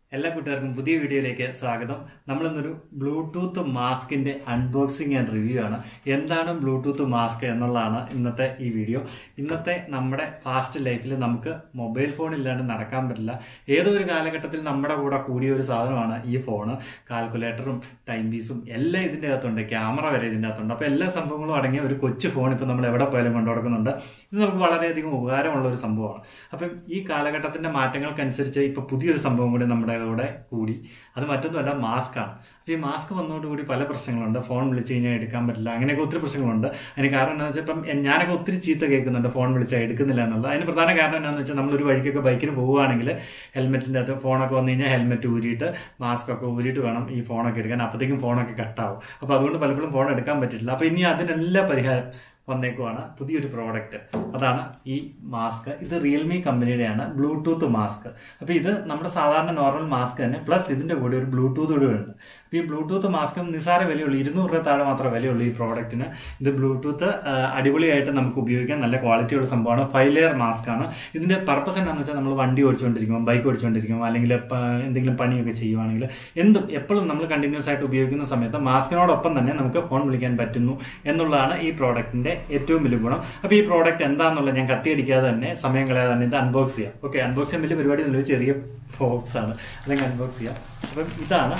എല്ലാ കൂട്ടുകാർക്കും പുതിയ വീഡിയോയിലേക്ക് സ്വാഗതം നമ്മളിന്നൊരു ബ്ലൂടൂത്ത് മാസ്കിന്റെ അൺബോക്സിംഗ് ആൻഡ് റിവ്യൂ ആണ് എന്താണ് ബ്ലൂടൂത്ത് മാസ്ക് എന്നുള്ളതാണ് ഇന്നത്തെ ഈ വീഡിയോ ഇന്നത്തെ നമ്മുടെ ഫാസ്റ്റ് ലൈഫിൽ നമുക്ക് മൊബൈൽ ഫോൺ ഇല്ലാണ്ട് നടക്കാൻ പറ്റില്ല ഏതോ ഒരു കാലഘട്ടത്തിൽ നമ്മുടെ കൂടെ കൂടിയ ഒരു സാധനമാണ് ഈ ഫോണ് കാൽക്കുലേറ്ററും ടൈം പീസും എല്ലാം ഇതിൻ്റെ അകത്തുണ്ട് ക്യാമറ വരെ ഇതിൻ്റെ അകത്തുണ്ട് അപ്പോൾ എല്ലാ സംഭവങ്ങളും അടങ്ങിയ ഒരു കൊച്ചു ഫോൺ ഇപ്പോൾ നമ്മൾ എവിടെ പോയാലും കൊണ്ടു കൊടുക്കുന്നുണ്ട് ഇത് നമുക്ക് വളരെയധികം ഉപകാരമുള്ള ഒരു സംഭവമാണ് അപ്പം ഈ കാലഘട്ടത്തിന്റെ മാറ്റങ്ങൾക്കനുസരിച്ച് ഇപ്പൊ പുതിയൊരു സംഭവം കൂടി നമ്മുടെ കൂടെ കൂടി അത് മറ്റൊന്നുമല്ല മാസ്ക് ആണ് അപ്പൊ ഈ മാസ്ക് വന്നതോടുകൂടി പല പ്രശ്നങ്ങളുണ്ട് ഫോൺ വിളിച്ചു കഴിഞ്ഞാൽ എടുക്കാൻ പറ്റില്ല അങ്ങനെയൊക്കെ ഒത്തിരി പ്രശ്നങ്ങളുണ്ട് അതിന് കാരണം എന്താണെന്ന് വെച്ചാൽ ഇപ്പം എൻ- ഞാനൊക്കെ ഒത്തിരി ചീത്ത കേൾക്കുന്നുണ്ട് ഫോൺ വിളിച്ചാൽ എടുക്കുന്നില്ല എന്നുള്ളത് അതിന് പ്രധാന കാരണം എന്താണെന്ന് വെച്ചാൽ നമ്മളൊരു വഴിക്കൊക്കെ ബൈക്കിന് പോവുകയാണെങ്കിൽ ഹെൽമെറ്റിന്റെ അകത്ത് ഫോണൊക്കെ വന്നു കഴിഞ്ഞാൽ ഹെൽമെറ്റ് ഊരിയിട്ട് മാസ്ക് ഒക്കെ ഊരിയിട്ട് വേണം ഈ ഫോണൊക്കെ എടുക്കാൻ അപ്പോഴത്തേക്കും ഫോണൊക്കെ കട്ടാവും അപ്പോൾ അതുകൊണ്ട് പലപ്പോഴും ഫോൺ എടുക്കാൻ പറ്റില്ല അപ്പോൾ ഇനി അതിനെല്ലാം പരിഹാരം വന്നേക്കുവാണ് പുതിയൊരു പ്രോഡക്റ്റ് അതാണ് ഈ മാസ്ക് ഇത് റിയൽമി കമ്പനിയുടെയാണ് ബ്ലൂടൂത്ത് മാസ്ക് അപ്പൊ ഇത് നമ്മുടെ സാധാരണ നോർമൽ മാസ്ക് തന്നെ പ്ലസ് ഇതിന്റെ കൂടെ ഒരു ബ്ലൂടൂത്ത് കൂടെ ഉണ്ട് അപ്പൊ ഈ ബ്ലൂടൂത്ത് മാസ്ക് നിസാര വിലയുള്ളൂ ഇരുന്നൂറ് രൂപ താഴെ മാത്രമേ വിലയുള്ളൂ ഈ പ്രോഡക്റ്റിന് ഇത് ബ്ലൂടൂത്ത് ആ, അടിപൊളിയായിട്ട് നമുക്ക് ഉപയോഗിക്കാൻ നല്ല ക്വാളിറ്റിയുള്ള സംഭവമാണ് ഫൈവ് ലെയർ മാസ്ക് ആണ് ഇതിന്റെ പർപ്പസ് എന്താണെന്ന് വെച്ചാൽ നമ്മൾ വണ്ടി ഓടിച്ചുകൊണ്ടിരിക്കുമ്പോൾ ബൈക്ക് ഓടിച്ചുകൊണ്ടിരിക്കുമ്പോൾ അല്ലെങ്കിൽ പ- എന്തെങ്കിലും പണിയൊക്കെ ചെയ്യുവാണെങ്കിൽ എന്തും എപ്പോഴും നമ്മൾ കണ്ടിന്യൂസ് ആയിട്ട് ഉപയോഗിക്കുന്ന സമയത്ത് മാസ്കിനോടൊപ്പം തന്നെ നമുക്ക് ഫോൺ വിളിക്കാൻ പറ്റുന്നു എന്നുള്ളതാണ് ഈ പ്രോഡക്റ്റിന്റെ ഏറ്റവും വലിയ ഗുണം അപ്പൊ ഈ പ്രോഡക്റ്റ് എന്താണെന്നുള്ളത് ഞാൻ കത്തിയടിക്കാതെ തന്നെ സമയം കളയാതെ തന്നെ ഇത് അൺബോക്സ് ചെയ്യാം ഓക്കെ അൺബോക്സ് ചെയ്യാൻ വലിയ പരിപാടി ഒന്നുമില്ല ഒരു ചെറിയ ബോക്സ് ആണ് അല്ലെങ്കിൽ അൺബോക്സ് ചെയ്യാം അപ്പം ഇതാണ്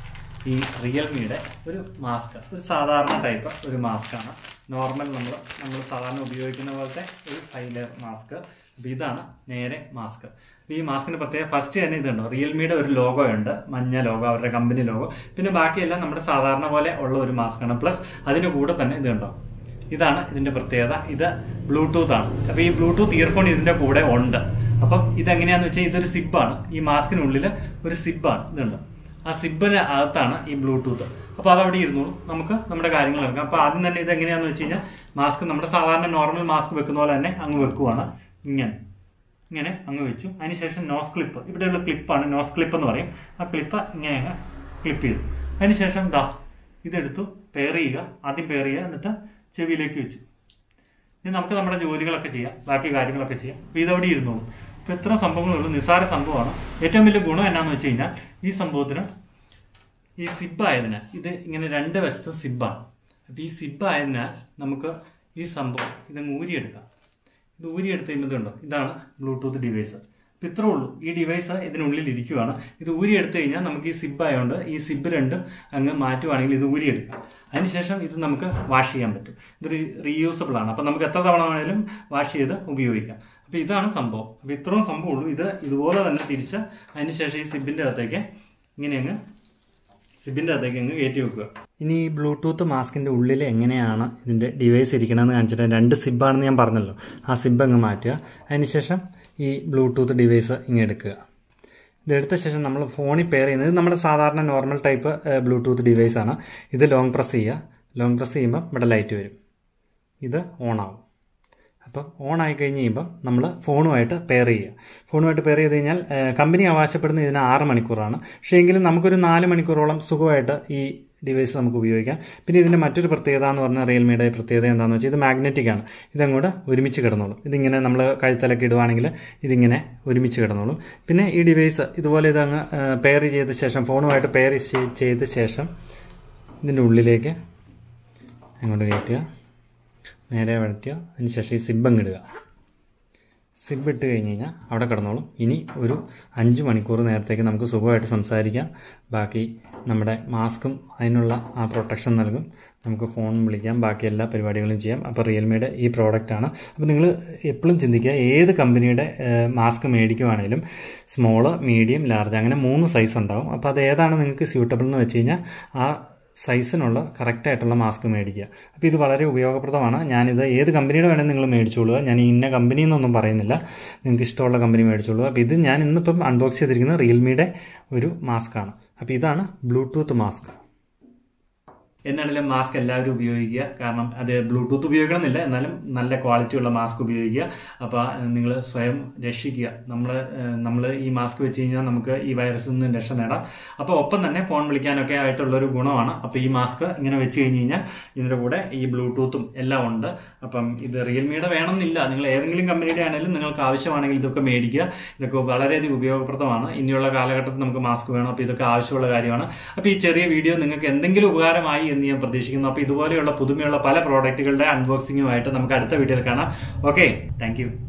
ഈ റിയൽമിയുടെ ഒരു മാസ്ക് ഒരു സാധാരണ ടൈപ്പ് ഒരു മാസ്ക് ആണ് നോർമൽ നമ്മൾ നമ്മൾ സാധാരണ ഉപയോഗിക്കുന്ന പോലത്തെ ഒരു ഫൈവ് ലെയർ മാസ്ക് അപ്പോൾ ഇതാണ് നേരെ മാസ്ക് അപ്പോൾ ഈ മാസ്കിന് പ്രത്യേക ഫസ്റ്റ് തന്നെ ഇതുണ്ടോ റിയൽമിയുടെ ഒരു ലോഗോ ഉണ്ട് മഞ്ഞ ലോഗോ അവരുടെ കമ്പനി ലോഗോ പിന്നെ ബാക്കിയെല്ലാം നമ്മുടെ സാധാരണ പോലെ ഉള്ള ഒരു മാസ്ക് ആണ് പ്ലസ് അതിന്റെ കൂടെ തന്നെ ഇത് കണ്ടോ ഇതാണ് ഇതിന്റെ പ്രത്യേകത ഇത് ബ്ലൂടൂത്ത് ആണ് അപ്പൊ ഈ ബ്ലൂടൂത്ത് ഇയർഫോൺ ഇതിന്റെ കൂടെ ഉണ്ട് അപ്പം ഇതെങ്ങനെയാന്ന് വെച്ചാൽ ഇതൊരു സിബാണ് ഈ മാസ്കിനുള്ളിൽ ഒരു സിബാണ് ഇതുണ്ട് ആ സിബിന് അകത്താണ് ഈ ബ്ലൂടൂത്ത് അപ്പൊ അത് അവിടെ ഇരുന്നോളൂ നമുക്ക് നമ്മുടെ കാര്യങ്ങൾ എടുക്കാം അപ്പൊ ആദ്യം തന്നെ ഇത് എങ്ങനെയാന്ന് വെച്ച് കഴിഞ്ഞാൽ മാസ്ക് നമ്മുടെ സാധാരണ നോർമൽ മാസ്ക് വെക്കുന്ന പോലെ തന്നെ അങ്ങ് വെക്കുവാണ് ഇങ്ങനെ ഇങ്ങനെ അങ്ങ് വെച്ചു അതിനുശേഷം നോസ് ക്ലിപ്പ് ഇവിടെയുള്ള ക്ലിപ്പാണ് നോസ് ക്ലിപ്പ് എന്ന് പറയും ആ ക്ലിപ്പ് ഇങ്ങനെ അങ്ങ് ക്ലിപ്പ് ചെയ്തു അതിനുശേഷം ദാ ഇതെടുത്തു പെയർ ചെയ്യുക ആദ്യം പെയർ ചെയ്യുക എന്നിട്ട് ചെവിയിലേക്ക് വെച്ചു ഇനി നമുക്ക് നമ്മുടെ ജോലികളൊക്കെ ചെയ്യാം ബാക്കി കാര്യങ്ങളൊക്കെ ചെയ്യാം അപ്പൊ ഇതവിടെ ഇരുന്നോളൂ ഇപ്പൊ ഇത്ര സംഭവങ്ങളുള്ളൂ നിസ്സാര സംഭവമാണ് ഏറ്റവും വലിയ ഗുണം എന്നാന്ന് വെച്ച് കഴിഞ്ഞാൽ ഈ സംഭവത്തിന് ഈ സിബ് ആയതിനാൽ ഇത് ഇങ്ങനെ രണ്ട് വശത്ത് സിബാണ് അപ്പൊ ഈ സിബ് ആയതിനാൽ നമുക്ക് ഈ സംഭവം ഇതങ്ങ് ഊരിയെടുക്കാം ഇത് ഊരിയെടുത്ത് കഴിയുമ്പോൾ ഇതുണ്ടോ ഇതാണ് ബ്ലൂടൂത്ത് ഡിവൈസ് അപ്പം ഇത്രേ ഉള്ളൂ ഈ ഡിവൈസ് ഇതിനുള്ളിൽ ഇരിക്കുവാണ് ഇത് ഊരിയെടുത്ത് കഴിഞ്ഞാൽ നമുക്ക് ഈ സിബ് ആയതുകൊണ്ട് ഈ സിബ് രണ്ടും അങ്ങ് മാറ്റുവാണെങ്കിൽ ഇത് ഊരിയെടുക്കാം അതിനുശേഷം ഇത് നമുക്ക് വാഷ് ചെയ്യാൻ പറ്റും ഇത് റീയൂസബിൾ ആണ് അപ്പം നമുക്ക് എത്ര തവണ വേണേലും വാഷ് ചെയ്ത് ഉപയോഗിക്കാം അപ്പം ഇതാണ് സംഭവം അപ്പം ഇത്രയും സംഭവം ഉള്ളൂ ഇത് ഇതുപോലെ തന്നെ തിരിച്ച് അതിനുശേഷം ഈ സിബിൻ്റെ അകത്തേക്ക് ഇങ്ങനെ അങ്ങ് സിബിൻ്റെ അകത്തേക്ക് അങ്ങ് കയറ്റി വെക്കുക ഇനി ഈ ബ്ലൂടൂത്ത് മാസ്കിന്റെ ഉള്ളിൽ എങ്ങനെയാണ് ഇതിന്റെ ഡിവൈസ് ഇരിക്കണമെന്ന് കാണിച്ചിട്ട് രണ്ട് സിബാണെന്ന് ഞാൻ പറഞ്ഞല്ലോ ആ സിബ് അങ്ങ് മാറ്റുക അതിനുശേഷം ഈ ബ്ലൂടൂത്ത് ഡിവൈസ് ഇങ്ങ് എടുക്കുക ഇതെടുത്ത ശേഷം നമ്മൾ ഫോണിൽ പെയർ ചെയ്യുന്നത് ഇത് നമ്മുടെ സാധാരണ നോർമൽ ടൈപ്പ് ബ്ലൂടൂത്ത് ഡിവൈസ് ആണ് ഇത് ലോങ് പ്രസ് ചെയ്യുക ലോങ് പ്രസ് ചെയ്യുമ്പോൾ ഇവിടെ ലൈറ്റ് വരും ഇത് ഓൺ ആവും അപ്പം ഓൺ ആയി കഴിഞ്ഞ് കഴിയുമ്പോൾ നമ്മൾ ഫോണുമായിട്ട് പെയർ ചെയ്യുക ഫോണുമായിട്ട് പെയർ ചെയ്ത് കഴിഞ്ഞാൽ ഏഹ്, കമ്പനി അവകാശപ്പെടുന്ന ഇതിന് ആറ് മണിക്കൂറാണ് പക്ഷേ എങ്കിലും നമുക്കൊരു നാല് മണിക്കൂറോളം സുഖമായിട്ട് ഈ ഡിവൈസ് നമുക്ക് ഉപയോഗിക്കാം പിന്നെ ഇതിന്റെ മറ്റൊരു പ്രത്യേകത എന്ന് പറഞ്ഞാൽ റിയൽമിയുടെ പ്രത്യേകത എന്താണെന്ന് വെച്ചാൽ ഇത് മാഗ്നറ്റിക് ആണ് ഇതങ്ങോട്ട് ഒരുമിച്ച് കിടന്നോളും ഇതിങ്ങനെ നമ്മൾ കഴുത്തലൊക്കെ ഇടുവാണെങ്കിൽ ഇതിങ്ങനെ ഒരുമിച്ച് കിടന്നോളും പിന്നെ ഈ ഡിവൈസ് ഇതുപോലെ ഇതങ്ങ് പെയർ ചെയ്ത ശേഷം ഫോണുമായിട്ട് പെയർ ചെയ്ത ശേഷം ഇതിൻ്റെ ഉള്ളിലേക്ക് അങ്ങോട്ട് കയറ്റുക നേരെ വഴറ്റുക അതിനുശേഷം ഈ സിബ് അങ്ങ് ഇടുക സിബ് ഇട്ട് കഴിഞ്ഞ് കഴിഞ്ഞാൽ അവിടെ കിടന്നോളും ഇനി ഒരു അഞ്ച് മണിക്കൂർ നേരത്തേക്ക് നമുക്ക് സുഖമായിട്ട് സംസാരിക്കാം ബാക്കി നമ്മുടെ മാസ്കും അതിനുള്ള ആ പ്രൊട്ടക്ഷൻ നൽകും നമുക്ക് ഫോൺ വിളിക്കാം ബാക്കി എല്ലാ പരിപാടികളും ചെയ്യാം അപ്പോൾ റിയൽമിയുടെ ഈ പ്രോഡക്റ്റാണ് അപ്പോൾ നിങ്ങൾ എപ്പോഴും ചിന്തിക്കുക ഏത് കമ്പനിയുടെ മാസ്ക് മേടിക്കുവാണെങ്കിലും സ്മോള് മീഡിയം ലാർജ് അങ്ങനെ മൂന്ന് സൈസ് ഉണ്ടാവും അപ്പോൾ അത് ഏതാണ് നിങ്ങൾക്ക് സ്യൂട്ടബിൾ എന്ന് വെച്ച് കഴിഞ്ഞാൽ ആ സൈസിനുള്ള കറക്റ്റ് ആയിട്ടുള്ള മാസ്ക് മേടിക്കുക അപ്പോൾ ഇത് വളരെ ഉപയോഗപ്രദമാണ് ഞാനിത് ഏത് കമ്പനിയുടെ വേണമെങ്കിൽ നിങ്ങൾ മേടിച്ചോളുക ഞാൻ ഇന്ന കമ്പനി എന്നൊന്നും പറയുന്നില്ല നിങ്ങൾക്ക് ഇഷ്ടമുള്ള കമ്പനി മേടിച്ചോളൂ അപ്പോൾ ഇത് ഞാൻ ഇന്നിപ്പം അൺബോക്സ് ചെയ്തിരിക്കുന്നത് റിയൽമിയുടെ ഒരു മാസ്ക് ആണ് അപ്പോൾ ഇതാണ് ബ്ലൂടൂത്ത് മാസ്ക് എന്നാണെങ്കിലും മാസ്ക് എല്ലാവരും ഉപയോഗിക്കുക കാരണം അത് ബ്ലൂടൂത്ത് ഉപയോഗിക്കണമെന്നില്ല എന്നാലും നല്ല ക്വാളിറ്റി ഉള്ള മാസ്ക് ഉപയോഗിക്കുക അപ്പോൾ നിങ്ങൾ സ്വയം രക്ഷിക്കുക നമ്മൾ നമ്മൾ ഈ മാസ്ക് വെച്ച് കഴിഞ്ഞാൽ നമുക്ക് ഈ വൈറസിൽ നിന്ന് രക്ഷ നേടാം അപ്പോൾ ഒപ്പം തന്നെ ഫോൺ വിളിക്കാനൊക്കെ ആയിട്ടുള്ള ഒരു ഗുണമാണ് അപ്പോൾ ഈ മാസ്ക് ഇങ്ങനെ വെച്ച് കഴിഞ്ഞ് കഴിഞ്ഞാൽ ഇതിൻ്റെ കൂടെ ഈ ബ്ലൂടൂത്തും എല്ലാം ഉണ്ട് അപ്പം ഇത് റിയൽമിയുടെ വേണമെന്നില്ല നിങ്ങൾ ഏതെങ്കിലും കമ്പനിയുടെ ആണെങ്കിലും നിങ്ങൾക്ക് ആവശ്യമാണെങ്കിൽ ഇതൊക്കെ മേടിക്കുക ഇതൊക്കെ വളരെയധികം ഉപയോഗപ്രദമാണ് ഇനിയുള്ള കാലഘട്ടത്തിൽ നമുക്ക് മാസ്ക് വേണം അപ്പോൾ ഇതൊക്കെ ആവശ്യമുള്ള കാര്യമാണ് അപ്പോൾ ഈ ചെറിയ വീഡിയോ നിങ്ങൾക്ക് എന്തെങ്കിലും ഉപകാരമായി എന്ന് ഞാൻ പ്രതീക്ഷിക്കുന്നു അപ്പോൾ ഇതുപോലെയുള്ള പുതുമയുള്ള പല പ്രോഡക്റ്റുകളുടെ അൺബോക്സിങ്ങുമായിട്ട് നമുക്ക് അടുത്ത വീഡിയോയിൽ കാണാം ഓക്കെ താങ്ക്